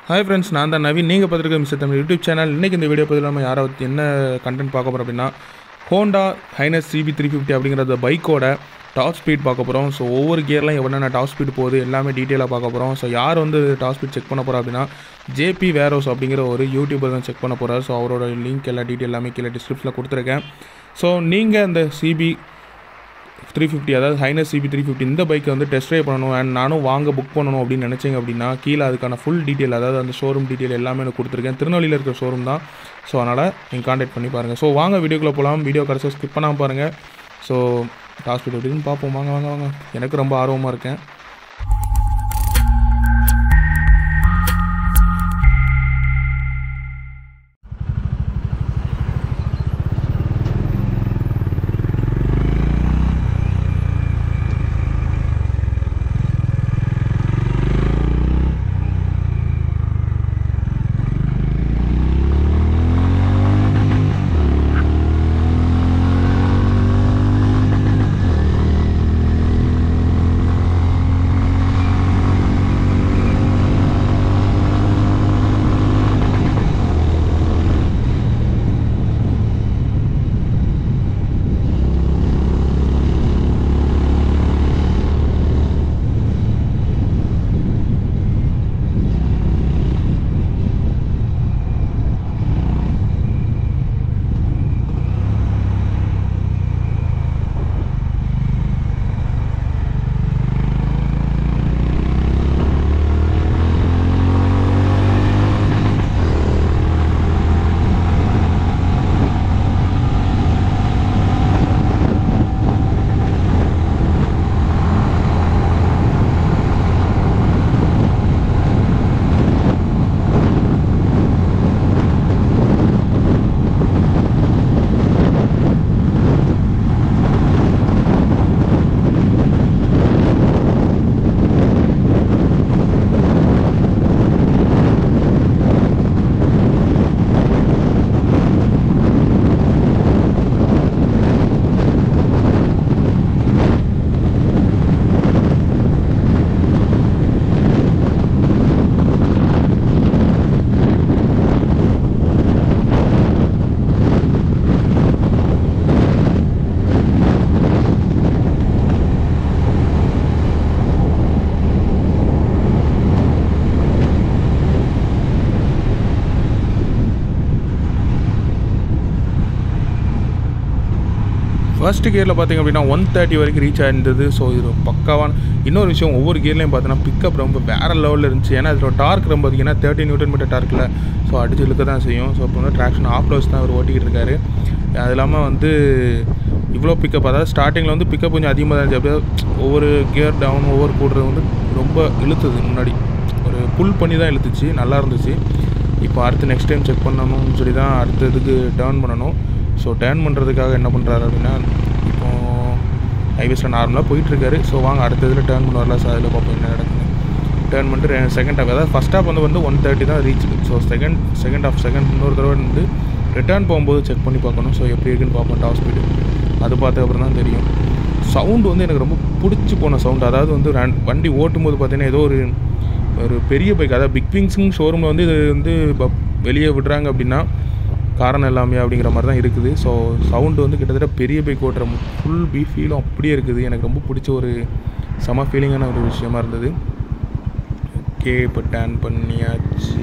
hi friends நான் தான் நவீன் நீங்கள் பார்த்துருக்க மிஸ்டர் தமிழ் யூடியூப் சேனல் இன்றைக்கி இந்த வீடியோ பதில் நம்ம யாராவது என்ன கண்டென்ட் பார்க்க போகிறோம் அப்படின்னா Honda highness CB three fifty அப்படிங்கிற பைக்கோட டாப் ஸ்பீட் பார்க்க போகிறோம் ஸோ ஒவ்வொரு கியர்லாம் என்னென்ன டாப் ஸ்பீட் போகுது எல்லாமே டீட்டெயிலாக பார்க்க போகிறோம் ஸோ யார் வந்து டாப் ஸ்பீட் செக் பண்ண போகிறா அப்படின்னா ஜேபி வேரோஸ் அப்படிங்கிற ஒரு யூடியூபர் தான் செக் பண்ண போகிறார் ஸோ அவரோட லிங்க் எல்லா டீட்டெயில் எல்லாமே கீழே டிஸ்கிரிப்ஷனில் கொடுத்துருக்கேன் ஸோ நீங்கள் அந்த சிபி த்ரீ ஃபிஃப்டி அதாவது ஹைனஸ் சிபி த்ரீ ஃபிஃப்டி இந்த பைக்கை வந்து டெஸ்ட் ட்ரைவ் பண்ணணும் அண்ட் நானும் வாங்க புக் பண்ணணும் அப்படின்னு நினச்சிங்க அப்படின்னா கீழே அதுக்கான ஃபுல் டீட்டெயில் அதாவது அந்த ஷோரூம் டீட்டெயில் எல்லாமே எனக்கு கொடுத்துருக்கேன் திருநெல்வேலியில் இருக்கிற ஷோரூம் தான் ஸோ அதனால் நீங்கள் காண்டாக்ட் பண்ணி பாருங்கள் ஸோ வாங்க வீடியோக்குள்ளே போகலாம் வீடியோ கடைசியாக ஸ்கிப் பண்ணாமல் பாருங்கள் ஸோ ஹாஸ்பிட்டல் எப்படின்னு பார்ப்போம் வாங்க வாங்க வாங்க எனக்கு ரொம்ப ஆர்வமாக இருக்கேன் ஃபர்ஸ்ட் கியரில் பார்த்தீங்க அப்படின்னா ஒன் தேர்ட்டி வரைக்கும் ரீச் ஆயிருந்தது ஸோ இது பக்காவான இன்னொரு விஷயம் ஒவ்வொரு கியர்லையும் பார்த்தீங்கன்னா பிக்கப் ரொம்ப வேறு லெவலில் இருந்துச்சு ஏன்னா இதோட டார்க் ரொம்ப பார்த்தீங்கன்னா தேர்ட்டி நியூட்டன் மீட்டர் டார்க்கில் ஸோ அடிச்சு இழுக்க தான் செய்யும் ஸோ இப்போ வந்து ட்ராக்ஷன் ஆஃப் ரோஸ் தான் அவர் ஓட்டிக்கிட்டு இருக்காரு அது இல்லாமல் வந்து இவ்வளோ பிக்கப் அதாவது ஸ்டார்டிங்கில் வந்து பிக்கப் கொஞ்சம் அதிகமாக தான் இருந்துச்சு அப்படியே ஒவ்வொரு கியர் டவுன் ஒவ்வொரு கூடுறது வந்து ரொம்ப இழுத்துது முன்னாடி ஒரு புல் பண்ணி தான் இழுத்துச்சு நல்லா இருந்துச்சு இப்போ அடுத்து நெக்ஸ்ட் டைம் செக் பண்ணணும்னு சொல்லி தான் அடுத்த இதுக்கு டேர்ன் பண்ணணும் ஸோ டேர்ன் பண்ணுறதுக்காக என்ன பண்ணுறாரு அப்படின்னா இப்போ ஹைவேஸில் நார்மலாக போயிட்டுருக்காரு ஸோ வாங்க அடுத்த இதில் டேர்ன் பண்ண வரலாம் சார் அதில் பார்ப்போம் என்ன நடக்குது டேர்ன் பண்ணிட்டு செகண்ட் ஹாஃப் அதாவது ஃபஸ்ட் ஹாஃப் வந்து வந்து ஒன் தேர்ட்டி தான் reach so second second half second இன்னொரு தடவை வந்து ரிட்டர்ன் போகும்போது செக் பண்ணி பார்க்கணும் ஸோ எப்படி இருக்குன்னு பார்ப்போம் டாப் ஸ்பீடு அது பார்த்த அப்புறம் தான் தெரியும் சவுண்டு வந்து எனக்கு ரொம்ப பிடிச்சி போன சவுண்டு அதாவது வந்து ரன்- வண்டி ஓட்டும் போது பார்த்தீங்கன்னா ஏதோ ஒரு ஒரு பெரிய பைக் அதாவது பிக் விங்ஸுங்க ஷோரூமில் வந்து இது வந்து பப்- வெளியே விடுறாங்க அப்படின்னா காரணம் எல்லாமே அப்படிங்கிற மாதிரி தான் இருக்குது ஸோ சவுண்டு வந்து கிட்டத்தட்ட பெரிய பைக் ஓட்டுற ஃபுல் பீ ஃபீலும் அப்படியே இருக்குது எனக்கு ரொம்ப பிடிச்ச ஒரு செம ஃபீலிங்கான ஒரு விஷயமா இருந்தது ஓகே இப்போ டேன் பண்ணியாச்சு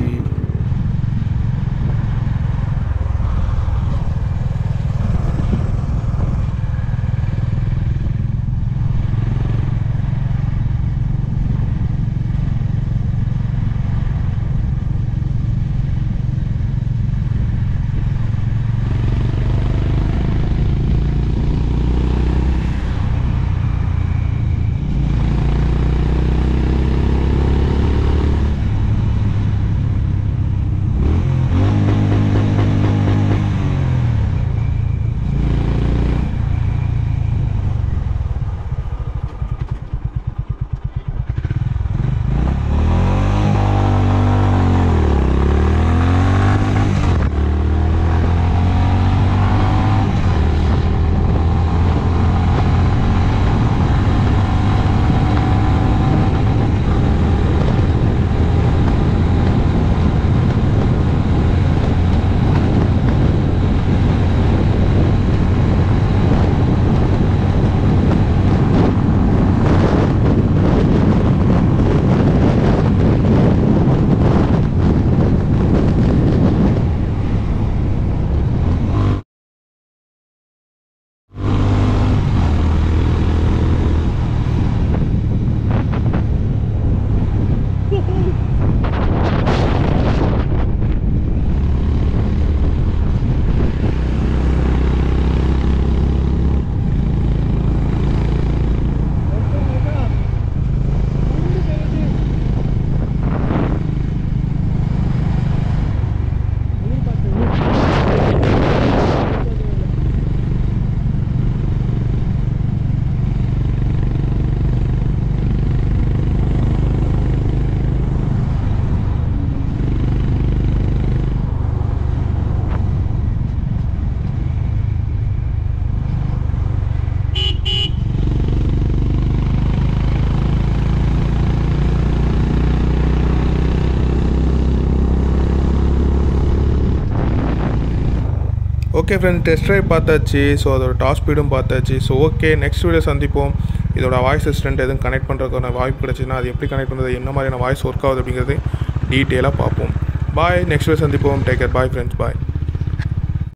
ஓகே ஃப்ரெண்ட்ஸ் டெஸ்ட் ட்ரைவ் பார்த்தாச்சு ஸோ அதோட டாப் ஸ்பீடும் பார்த்தாச்சு ஸோ ஓகே நெக்ஸ்ட் வீடியோ சந்திப்போம் இதோட வாய்ஸ் அசிஸ்டன்ட் எதுவும் கனெக்ட் பண்ணுறதுக்கான வாய்ப்பு கிடச்சுன்னா அது எப்படி கனெக்ட் பண்ணுறது என்ன மாதிரியான வாய்ஸ் ஒர்க் ஆகுது அப்படிங்கிறது டீட்டெயிலாக பார்ப்போம் பாய் நெக்ஸ்ட் வீடியோ சந்திப்போம் டேக் கேர் பாய் ஃப்ரெண்ட்ஸ் பாய்